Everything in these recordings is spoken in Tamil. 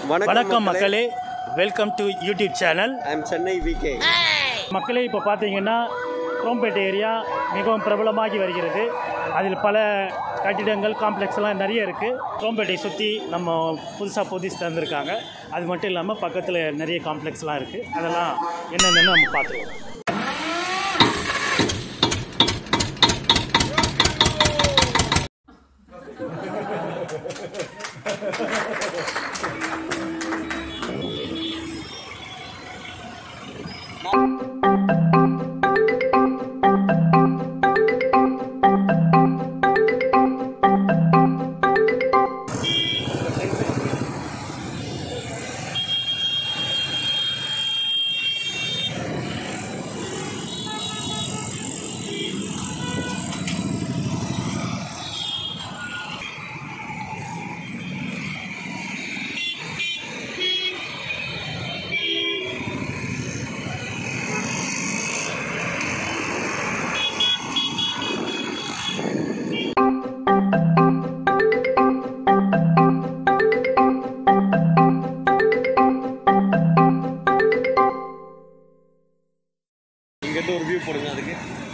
வணக்கம் மக்களே welcome to YouTube channel I am Chennai VK மக்களே இப்போ பார்த்தீங்கன்னா குரோம்பேட்டை ஏரியா மிகவும் பிரபலமாகி வருகிறது அதில் பல கட்டிடங்கள் காம்ப்ளெக்ஸ்லாம் நிறைய இருக்குது குரோம்பேட்டை சுற்றி நம்ம புதுசாக புதுசு தந்திருக்காங்க அது மட்டும் இல்லாமல் பக்கத்தில் நிறைய காம்ப்ளெக்ஸ்லாம் இருக்குது அதெல்லாம் என்னென்னு நம்ம பார்த்துருவோம் இங்கிட்ட ஒரு வியூ போடுங்க அதுக்கு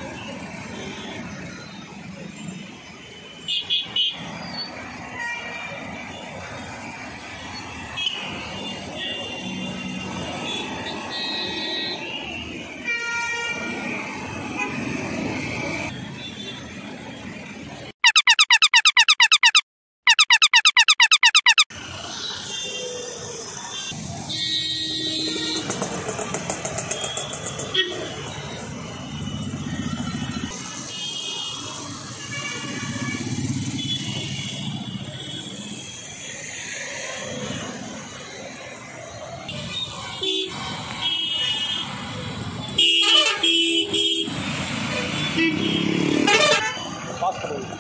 பாஸ் பண்ணுங்க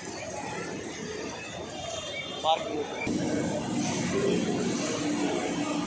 பார்க்கிங்